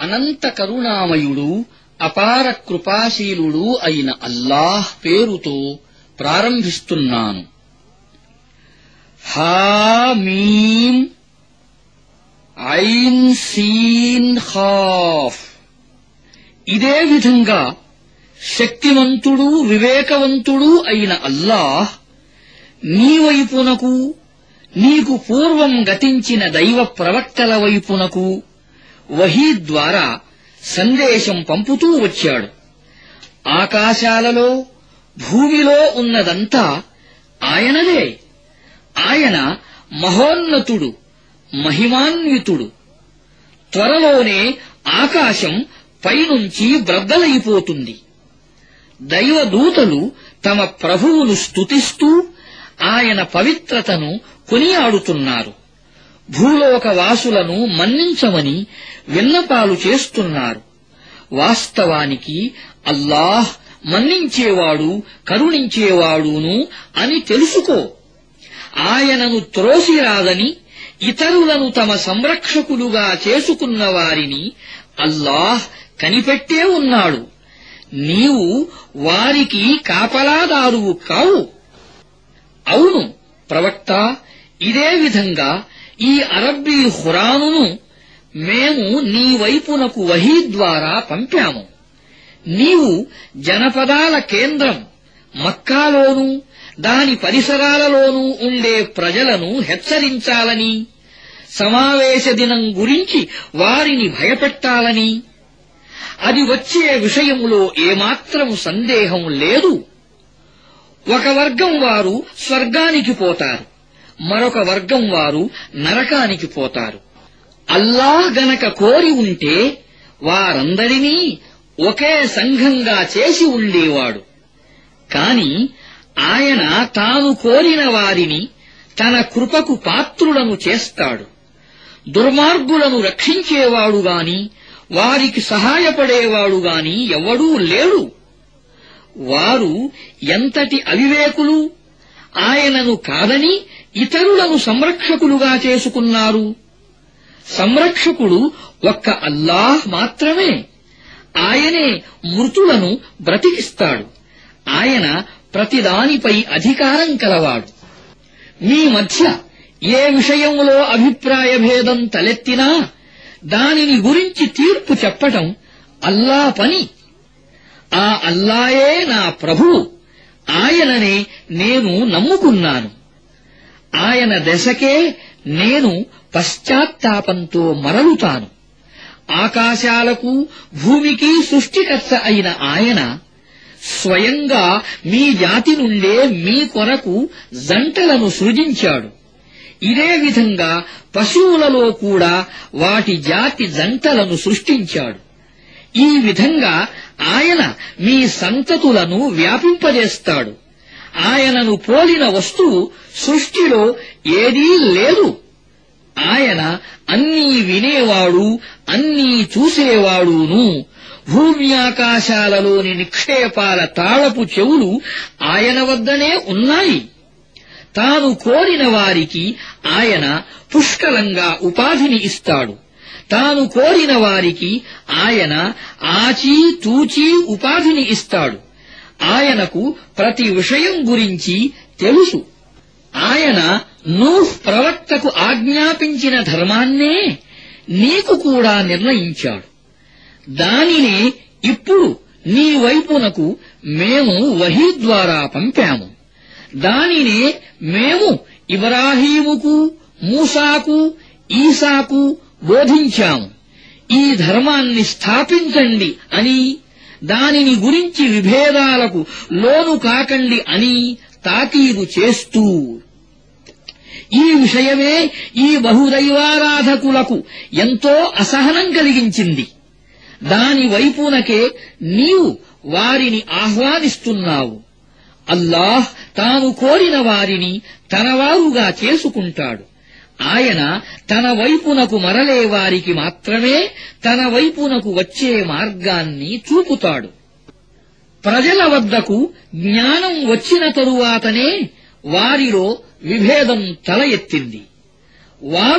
అనంత కరుణామయుడు అపార కృపాశీలుడు అయిన అల్లాహ్ పేరుతో ప్రారంభిస్తున్నాను హామీం ఐన్ సీన్ ఖాఫ్ ఇదే విధంగా శక్తివంతుడు వివేకవంతుడు అయిన అల్లాహ్ నీ వైపునకు నీకు పూర్వం గతించిన దైవ ప్రవక్తల వైపునకు వహీ ద్వారా సందేశం పంపుతూ వచ్చాడు ఆకాశాలలో భూమిలో ఉన్నదంతా ఆయనదే ఆయన మహోన్నతుడు మహిమాన్వితుడు త్వరలోనే ఆకాశం పైనుంచి బ్రద్దలైపోతుంది దైవదూతలు తమ ప్రభువును స్తుతిస్తూ ఆయన పవిత్రతను కొనియాడుతున్నారు భూలోకవాసులను మన్నించమని విన్నపాలు చేస్తున్నారు వాస్తవానికి అల్లాహ్ మన్నించేవాడు కరుణించేవాడును అని తెలుసుకో ఆయనను త్రోసిరాదని ఇతరులను తమ సంరక్షకులుగా చేసుకున్న వారిని అల్లాహ్ కనిపెట్టే ఉన్నాడు నీవు వారికి కాపలాదారువు కావు అవును ప్రవక్త ఇదే విధంగా ఈ అరబ్బీ హురానును మేము నీ వైపునకు వహీ ద్వారా పంపాము నీవు జనపదాల కేంద్రం మక్కాలోనూ దాని పరిసరాలలోనూ ఉండే ప్రజలను హెచ్చరించాలని సమావేశ దినం గురించి వారిని భయపెట్టాలని అది వచ్చే విషయములో ఏమాత్రం సందేహం లేదు ఒక వర్గం వారు స్వర్గానికి పోతారు మరొక వర్గం వారు నరకానికి పోతారు అల్లాహ్ గనక కోరి ఉంటే వారందరినీ ఒకే సంఘంగా చేసి ఉండేవాడు కాని ఆయన తాను కోరిన వారిని తన కృపకు పాత్రులను చేస్తాడు దుర్మార్గులను రక్షించేవాడు గాని వారికి సహాయపడేవాడు గాని ఎవడూ లేడు వారు ఎంతటి అవివేకులు ఆయనను కాదని ఇతరులను సంరక్షకులుగా చేసుకున్నారు సంరక్షకుడు ఒక్క అల్లాహ్ మాత్రమే ఆయనే మృతులను బ్రతికిస్తాడు ఆయన ప్రతిదానిపై అధికారం కలవాడు మీ మధ్య ఏ విషయంలో అభిప్రాయ భేదం తలెత్తినా దానిని గురించి తీర్పు చెప్పటం అల్లా పని ఆ అల్లాయే నా ప్రభువు ఆయననే నేను నమ్ముకున్నాను ఆయన దశకే నేను పశ్చాత్తాపంతో మరలుతాను ఆకాశాలకు భూమికి సృష్టికర్త అయిన ఆయన స్వయంగా మీ జాతి నుండే మీ కొరకు జంటలను సృజించాడు ఇదే విధంగా పశువులలో కూడా వాటి జాతి జంటలను సృష్టించాడు ఈ విధంగా ఆయన మీ సంతతులను వ్యాపింపజేస్తాడు ఆయనను పోలిన వస్తువు సృష్టిలో ఏదీ లేదు ఆయన అన్నీ వినేవాడు అన్నీ చూసేవాడును భూమి ఆకాశాలలోని నిక్షేపాల తాళపు చెవులు ఆయన వద్దనే ఉన్నాయి తాను కోరిన వారికి ఆయన పుష్కలంగా ఉపాధిని ఇస్తాడు తాను కోరిన వారికి ఆయన ఆచి తూచి ఉపాధిని ఇస్తాడు ఆయనకు ప్రతి విషయం గురించి తెలుసు ఆయన నూహ్ ప్రవక్తకు ఆజ్ఞాపించిన ధర్మాన్నే నీకు కూడా నిర్ణయించాడు దానినే ఇప్పుడు నీ వైపునకు మేము వహీ ద్వారా పంపాము దానినే మేము ఇబ్రాహీముకు మూసాకు ఈసాకు బోధించాము ఈ ధర్మాన్ని స్థాపించండి అని దానిని గురించి విభేదాలకు లోను కాకండి అని తాకీదు చేస్తూ ఈ విషయమే ఈ బహుదైవారాధకులకు ఎంతో అసహనం కలిగించింది దాని వైపునకే నీవు వారిని ఆహ్వానిస్తున్నావు అల్లాహ్ తాను కోరిన వారిని తనవారుగా చేసుకుంటాడు ఆయన తన వైపునకు మరలే వారికి మాత్రమే తన వైపునకు వచ్చే మార్గాన్ని చూపుతాడు ప్రజల వద్దకు జ్ఞానం వచ్చిన తరువాతనే వారిలో విభేదం తల ఎత్తింది వారు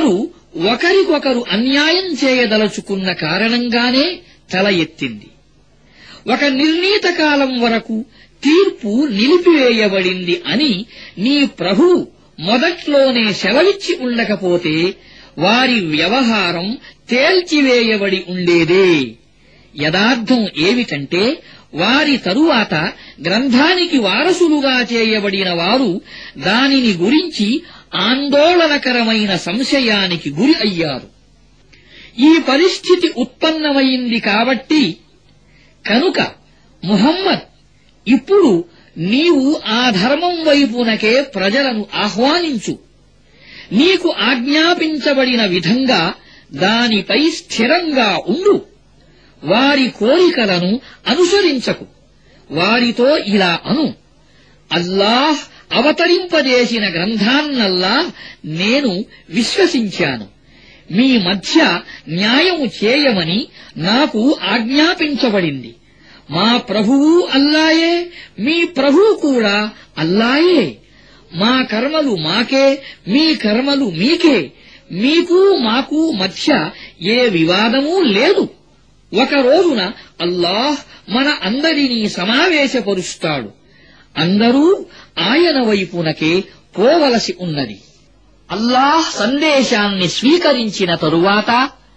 ఒకరికొకరు అన్యాయం చేయదలుచుకున్న కారణంగానే తల ఎత్తింది ఒక నిర్ణీత కాలం వరకు తీర్పు నిలిపివేయబడింది అని నీ ప్రభు మొదట్లోనే సెలవిచ్చి ఉండకపోతే వారి వ్యవహారం తేల్చివేయబడి ఉండేదే యదార్థం ఏమిటంటే వారి తరువాత గ్రంథానికి వారసులుగా చేయబడిన వారు దానిని గురించి ఆందోళనకరమైన సంశయానికి గురి అయ్యారు ఈ పరిస్థితి ఉత్పన్నమైంది కాబట్టి కనుక ముహమ్మద్ ఇప్పుడు నీవు ఆ ధర్మం వైపునకే ప్రజలను ఆహ్వానించు నీకు ఆజ్ఞాపించబడిన విధంగా దానిపై స్థిరంగా ఉండు వారి కోరికలను అనుసరించకు వారితో ఇలా అను అల్లాహ్ అవతరింపజేసిన గ్రంథాన్నల్లా నేను విశ్వసించాను మీ మధ్య న్యాయము చేయమని నాకు ఆజ్ఞాపించబడింది మా ప్రభువు అల్లాయే మీ ప్రభువు కూడా అల్లాయే మా కర్మలు మాకే మీ కర్మలు మీకే మీకు మాకు మధ్య ఏ వివాదమూ లేదు ఒక రోజున అల్లాహ్ మన అందరినీ సమావేశపరుస్తాడు అందరూ ఆయన వైపునకే పోవలసి ఉన్నది అల్లాహ్ సందేశాన్ని స్వీకరించిన తరువాత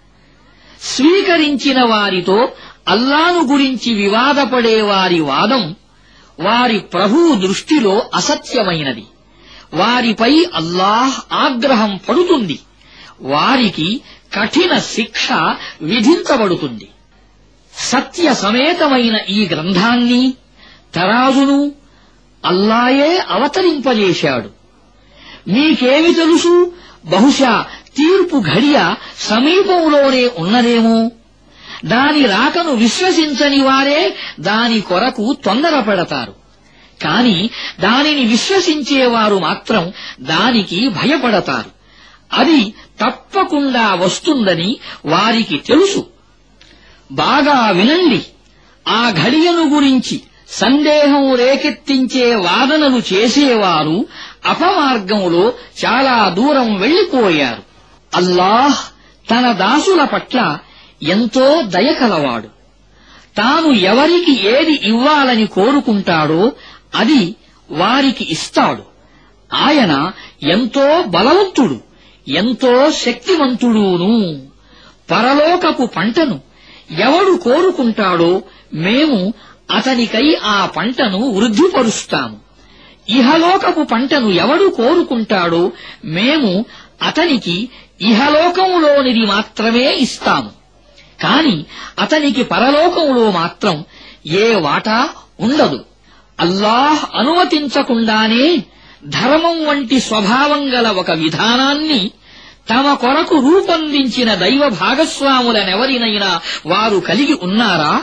స్వీకరించిన వారితో అల్లాను గురించి వివాదపడే వారి వాదం వారి ప్రభువు దృష్టిలో అసత్యమైనది వారిపై అల్లాహ్ ఆగ్రహం పడుతుంది వారికి కఠిన శిక్ష విధించబడుతుంది సత్య సమేతమైన ఈ గ్రంథాన్ని తరాజును అల్లాయే అవతరింపజేశాడు మీకేమి తెలుసు బహుశా తీర్పు ఘడియ సమీపంలోనే ఉన్నదేమో దాని రాకను విశ్వసించని వారే దాని కొరకు తొందరపడతారు కాని దానిని విశ్వసించేవారు మాత్రం దానికి భయపడతారు అది తప్పకుండా వస్తుందని వారికి తెలుసు బాగా వినండి ఆ ఘడియను గురించి సందేహం రేకెత్తించే వాదనలు చేసేవారు అపమార్గంలో చాలా దూరం వెళ్లిపోయారు అల్లాహ్ తన దాసుల పట్ల ఎంతో దయకలవాడు తాను ఎవరికి ఏది ఇవ్వాలని కోరుకుంటాడో అది వారికి ఇస్తాడు ఆయన ఎంతో బలవంతుడు ఎంతో శక్తివంతుడూను పరలోకపు పంటను ఎవడు కోరుకుంటాడో మేము అతనికై ఆ పంటను వృద్ధిపరుస్తాము ఇహలోకపు పంటను ఎవడు కోరుకుంటాడో మేము అతనికి ఇహలోకంలోనిది మాత్రమే ఇస్తాము కాని అతనికి పరలోకంలో మాత్రం ఏ వాటా ఉండదు అల్లాహ్ అనుమతించకుండానే ధర్మం వంటి స్వభావం గల ఒక విధానాన్ని తమ కొరకు రూపొందించిన దైవ భాగస్వాములనెవరినైనా వారు కలిగి ఉన్నారా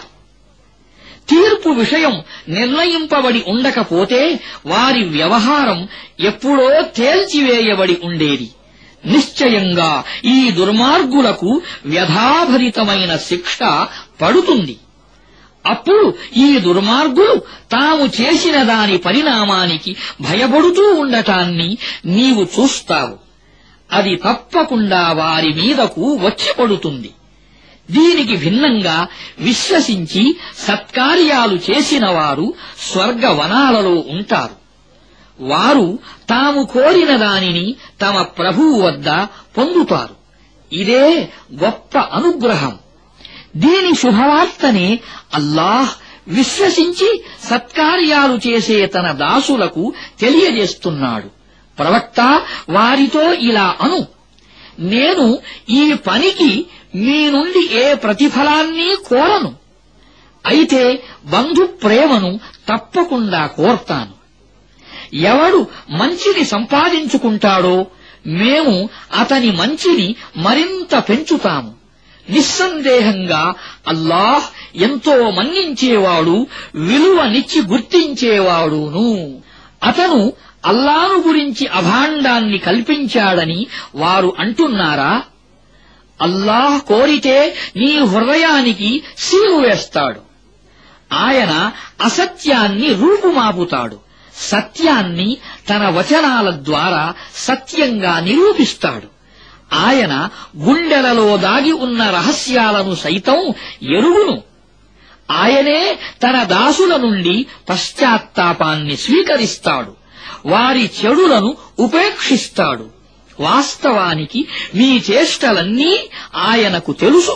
తీర్పు విషయం నిర్ణయింపబడి ఉండకపోతే వారి వ్యవహారం ఎప్పుడో తేల్చివేయబడి ఉండేది నిశ్చయంగా ఈ దుర్మార్గులకు వ్యధాభరితమైన శిక్ష పడుతుంది అప్పుడు ఈ దుర్మార్గులు తాము చేసిన దాని పరిణామానికి భయపడుతూ ఉండటాన్ని నీవు చూస్తావు అది తప్పకుండా వారి మీదకు వచ్చి పడుతుంది దీనికి భిన్నంగా విశ్వసించి సత్కార్యాలు చేసిన వారు స్వర్గవనాలలో ఉంటారు వారు తాము కోరిన దానిని తమ ప్రభువు వద్ద పొందుతారు ఇదే గొప్ప అనుగ్రహం దీని శుభవార్తనే అల్లాహ్ విశ్వసించి సత్కార్యాలు చేసే తన దాసులకు తెలియజేస్తున్నాడు ప్రవక్త వారితో ఇలా అను నేను ఈ పనికి మీ నుండి ఏ ప్రతిఫలాన్ని కోరను అయితే బంధు ప్రేమను తప్పకుండా కోర్తాను ఎవడు మంచిని సంపాదించుకుంటాడో మేము అతని మంచిని మరింత పెంచుతాము నిస్సందేహంగా అల్లాహ్ ఎంతో మన్నించేవాడు విలువనిచ్చి గుర్తించేవాడును అతను అల్లాను గురించి అభాండాన్ని కల్పించాడని వారు అంటున్నారా అల్లాహ్ కోరితే నీ హృదయానికి సీలు వేస్తాడు ఆయన అసత్యాన్ని రూపుమాపుతాడు సత్యాన్ని తన వచనాల ద్వారా సత్యంగా నిరూపిస్తాడు ఆయన గుండెలలో దాగి ఉన్న రహస్యాలను సైతం ఎరుగును ఆయనే తన దాసుల నుండి పశ్చాత్తాపాన్ని స్వీకరిస్తాడు వారి చెడులను ఉపేక్షిస్తాడు వాస్తవానికి మీ చేష్టలన్నీ ఆయనకు తెలుసు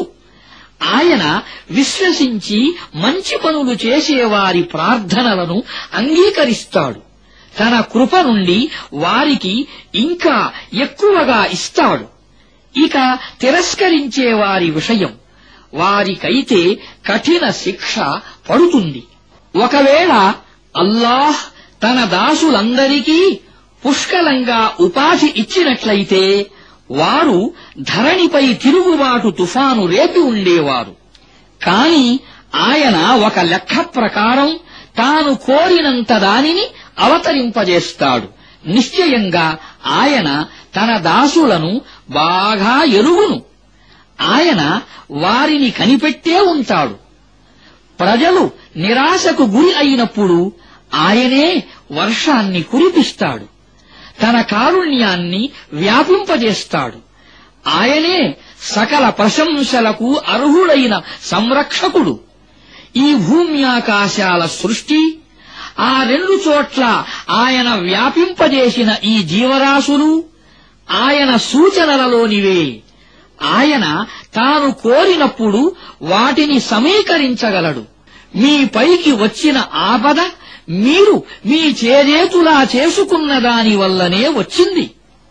ఆయన విశ్వసించి మంచి పనులు చేసేవారి ప్రార్థనలను అంగీకరిస్తాడు తన కృప నుండి వారికి ఇంకా ఎక్కువగా ఇస్తాడు ఇక తిరస్కరించే వారి విషయం వారికైతే కఠిన శిక్ష పడుతుంది ఒకవేళ అల్లాహ్ తన దాసులందరికీ పుష్కలంగా ఉపాధి ఇచ్చినట్లయితే వారు ధరణిపై తిరుగుబాటు తుఫాను రేపి ఉండేవారు కాని ఆయన ఒక లెక్క ప్రకారం తాను కోరినంత దానిని అవతరింపజేస్తాడు నిశ్చయంగా ఆయన తన దాసులను బాగా ఎరుగును ఆయన వారిని కనిపెట్టే ఉంటాడు ప్రజలు నిరాశకు గురి అయినప్పుడు ఆయనే వర్షాన్ని కురిపిస్తాడు తన కారుణ్యాన్ని వ్యాపింపజేస్తాడు ఆయనే సకల ప్రశంసలకు అర్హుడైన సంరక్షకుడు ఈ భూమ్యాకాశాల సృష్టి ఆ రెండు చోట్ల ఆయన వ్యాపింపజేసిన ఈ జీవరాశులు ఆయన సూచనలలోనివే ఆయన తాను కోరినప్పుడు వాటిని సమీకరించగలడు మీ పైకి వచ్చిన ఆపద మీరు మీ చేజేతులా చేసుకున్న దాని వల్లనే వచ్చింది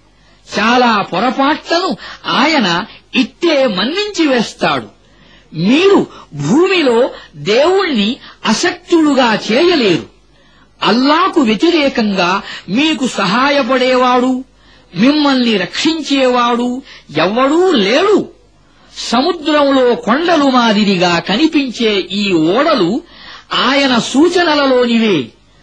చాలా పొరపాట్లను ఆయన ఇట్టే మన్నించి వేస్తాడు మీరు భూమిలో దేవుణ్ణి అసక్తులుగా చేయలేరు అల్లాకు వ్యతిరేకంగా మీకు సహాయపడేవాడు మిమ్మల్ని రక్షించేవాడు ఎవ్వడూ లేడు సముద్రంలో కొండలు మాదిరిగా కనిపించే ఈ ఓడలు ఆయన సూచనలలోనివే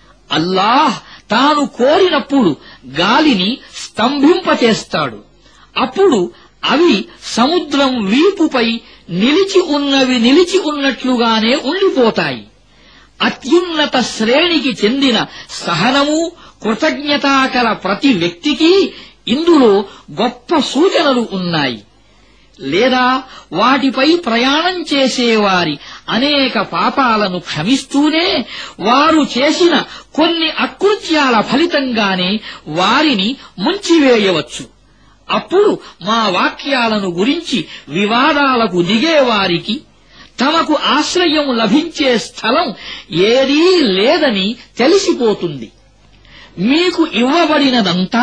అల్లాహ్ తాను కోరినప్పుడు గాలిని స్తంభింపచేస్తాడు అప్పుడు అవి సముద్రం వీపుపై నిలిచి ఉన్నవి నిలిచి ఉన్నట్లుగానే ఉండిపోతాయి అత్యున్నత శ్రేణికి చెందిన సహనము కృతజ్ఞతాకల ప్రతి వ్యక్తికి ఇందులో గొప్ప సూచనలు ఉన్నాయి లేదా వాటిపై ప్రయాణం చేసేవారి అనేక పాపాలను క్షమిస్తూనే వారు చేసిన కొన్ని అకృత్యాల ఫలితంగానే వారిని ముంచివేయవచ్చు అప్పుడు మా వాక్యాలను గురించి వివాదాలకు దిగేవారికి తమకు ఆశ్రయం లభించే స్థలం ఏదీ లేదని తెలిసిపోతుంది మీకు ఇవ్వబడినదంతా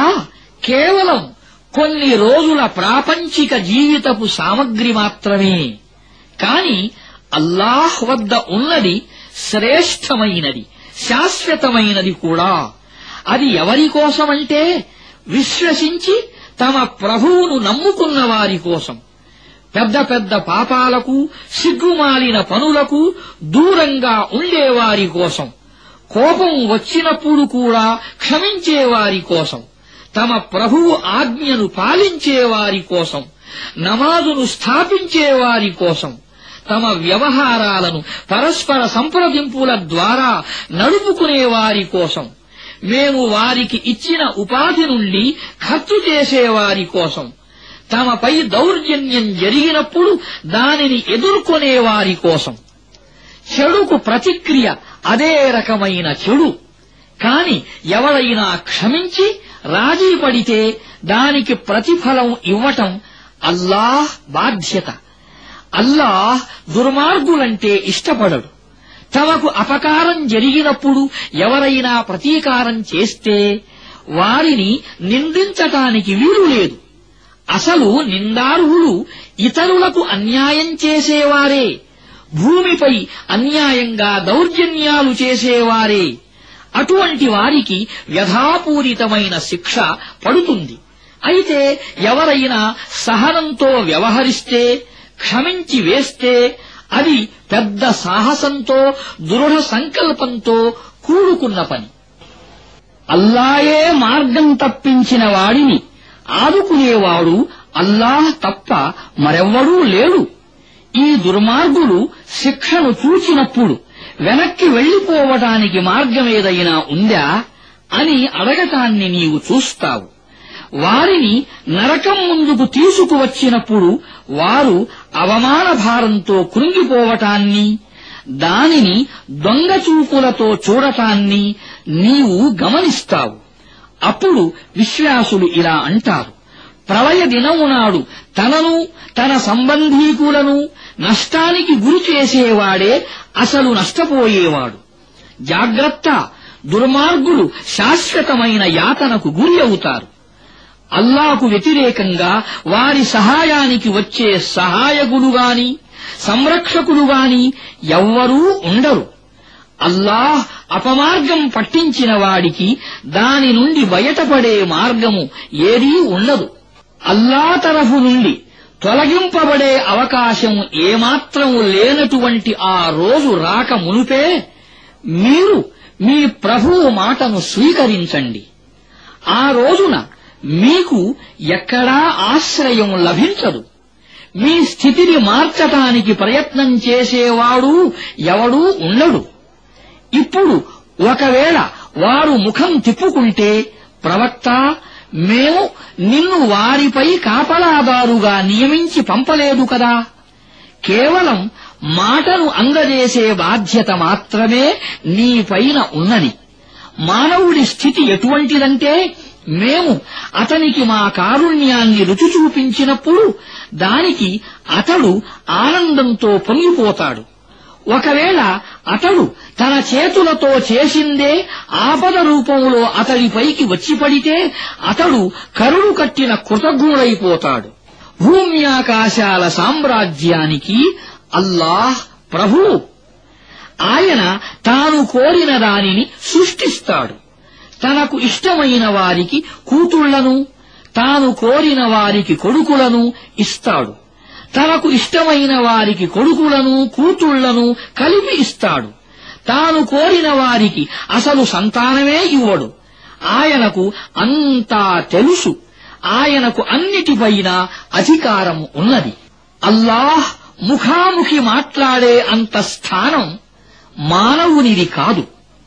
కేవలం కొన్ని రోజుల ప్రాపంచిక జీవితపు సామగ్రి మాత్రమే కాని అల్లాహ్ వద్ద ఉన్నది శ్రేష్టమైనది శాశ్వతమైనది కూడా అది ఎవరి కోసమంటే విశ్వసించి తమ ప్రభువును నమ్ముకున్న వారి కోసం పెద్ద పెద్ద పాపాలకు సిగ్గుమాలిన పనులకు దూరంగా ఉండేవారి కోసం కోపం వచ్చినప్పుడు కూడా క్షమించేవారి కోసం తమ ప్రభువు ఆజ్ఞను పాలించేవారి కోసం నమాజును స్థాపించేవారి కోసం తమ వ్యవహారాలను పరస్పర సంప్రదింపుల ద్వారా నడుపుకునేవారి కోసం మేము వారికి ఇచ్చిన ఉపాధి నుండి ఖర్చు చేసేవారి కోసం తమపై దౌర్జన్యం జరిగినప్పుడు దానిని ఎదుర్కొనేవారి కోసం చెడుకు ప్రతిక్రియ అదే రకమైన చెడు కాని ఎవరైనా క్షమించి రాజీ పడితే దానికి ప్రతిఫలం ఇవ్వటం అల్లాహ్ బాధ్యత అల్లాహ్ దుర్మార్గులంటే ఇష్టపడడు తమకు అపకారం జరిగినప్పుడు ఎవరైనా ప్రతీకారం చేస్తే వారిని నిందించటానికి వీలు లేదు అసలు నిందార్హులు ఇతరులకు అన్యాయం చేసేవారే భూమిపై అన్యాయంగా దౌర్జన్యాలు చేసేవారే అటువంటి వారికి వ్యధాపూరితమైన శిక్ష పడుతుంది అయితే ఎవరైనా సహనంతో వ్యవహరిస్తే క్షమించి వేస్తే అది పెద్ద సాహసంతో దృఢ సంకల్పంతో కూడుకున్న పని అల్లాయే మార్గం తప్పించిన వాడిని ఆదుకునేవాడు అల్లాహ్ తప్ప మరెవ్వడూ లేడు ఈ దుర్మార్గులు శిక్షను చూచినప్పుడు వెనక్కి వెళ్లిపోవటానికి మార్గమేదైనా ఉందా అని అడగటాన్ని నీవు చూస్తావు వారిని నరకం ముందుకు తీసుకువచ్చినప్పుడు వారు అవమాన భారంతో కృంగిపోవటాన్ని దానిని దొంగ చూపులతో చూడటాన్ని నీవు గమనిస్తావు అప్పుడు విశ్వాసులు ఇలా అంటారు ప్రళయ దినము నాడు తనను తన సంబంధీకులను నష్టానికి గురి చేసేవాడే అసలు నష్టపోయేవాడు జాగ్రత్త దుర్మార్గులు శాశ్వతమైన యాతనకు గురి అవుతారు అల్లాకు వ్యతిరేకంగా వారి సహాయానికి వచ్చే సహాయకులు గాని సంరక్షకులు గాని ఎవ్వరూ ఉండరు అల్లాహ్ అపమార్గం పట్టించిన వాడికి దాని నుండి బయటపడే మార్గము ఏదీ ఉండదు అల్లా తరఫు నుండి తొలగింపబడే అవకాశం ఏమాత్రం లేనటువంటి ఆ రోజు రాక మునుపే మీరు మీ ప్రభువు మాటను స్వీకరించండి ఆ రోజున మీకు ఎక్కడా ఆశ్రయం లభించదు మీ స్థితిని మార్చటానికి ప్రయత్నం చేసేవాడు ఎవడూ ఉండడు ఇప్పుడు ఒకవేళ వారు ముఖం తిప్పుకుంటే ప్రవక్త మేము నిన్ను వారిపై కాపలాదారుగా నియమించి పంపలేదు కదా కేవలం మాటను అందజేసే బాధ్యత మాత్రమే నీపైన ఉన్నది మానవుడి స్థితి ఎటువంటిదంటే మేము అతనికి మా కారుణ్యాన్ని రుచి చూపించినప్పుడు దానికి అతడు ఆనందంతో పొంగిపోతాడు ఒకవేళ అతడు తన చేతులతో చేసిందే ఆపద రూపంలో అతడిపైకి వచ్చి పడితే అతడు కరుడు కట్టిన కృతజ్ఞుడైపోతాడు భూమ్యాకాశాల సామ్రాజ్యానికి అల్లాహ్ ప్రభువు ఆయన తాను కోరిన దానిని సృష్టిస్తాడు తనకు ఇష్టమైన వారికి కూతుళ్లను తాను కోరిన వారికి కొడుకులను ఇస్తాడు తనకు ఇష్టమైన వారికి కొడుకులను కూతుళ్లను కలిపి ఇస్తాడు తాను కోరిన వారికి అసలు సంతానమే ఇవ్వడు ఆయనకు అంతా తెలుసు ఆయనకు అన్నిటిపైన అధికారం ఉన్నది అల్లాహ్ ముఖాముఖి మాట్లాడే అంత స్థానం మానవునిది కాదు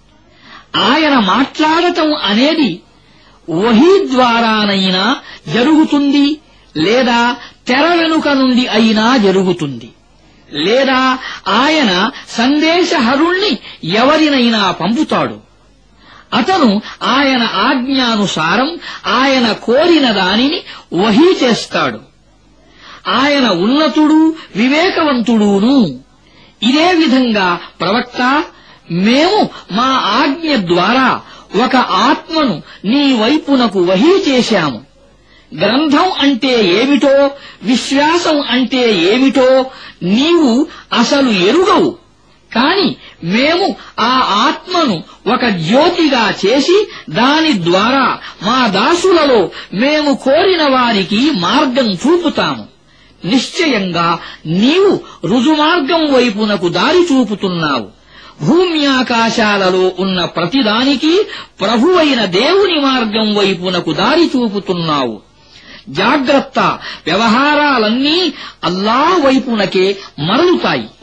ఆయన మాట్లాడటం అనేది వహీ ద్వారానైనా జరుగుతుంది లేదా తెర వెనుక నుండి అయినా జరుగుతుంది లేదా ఆయన సందేశహరుణ్ణి ఎవరినైనా పంపుతాడు అతను ఆయన ఆజ్ఞానుసారం ఆయన కోరిన దానిని వహీ చేస్తాడు ఆయన ఉన్నతుడు వివేకవంతుడును ఇదే విధంగా ప్రవక్త మేము మా ఆజ్ఞ ద్వారా ఒక ఆత్మను నీ వైపునకు వహీ చేశాము గ్రంథం అంటే ఏమిటో విశ్వాసం అంటే ఏమిటో నీవు అసలు ఎరుగవు కాని మేము ఆ ఆత్మను ఒక జ్యోతిగా చేసి దాని ద్వారా మా దాసులలో మేము కోరిన వారికి మార్గం చూపుతాము నిశ్చయంగా నీవు రుజుమార్గం వైపునకు దారి చూపుతున్నావు భూమ్యాకాశాలలో ఉన్న ప్రతిదానికి ప్రభువైన దేవుని మార్గం వైపునకు దారి చూపుతున్నావు జాగ్రత్త వ్యవహారాలన్నీ అల్లా వైపునకే మరలుతాయి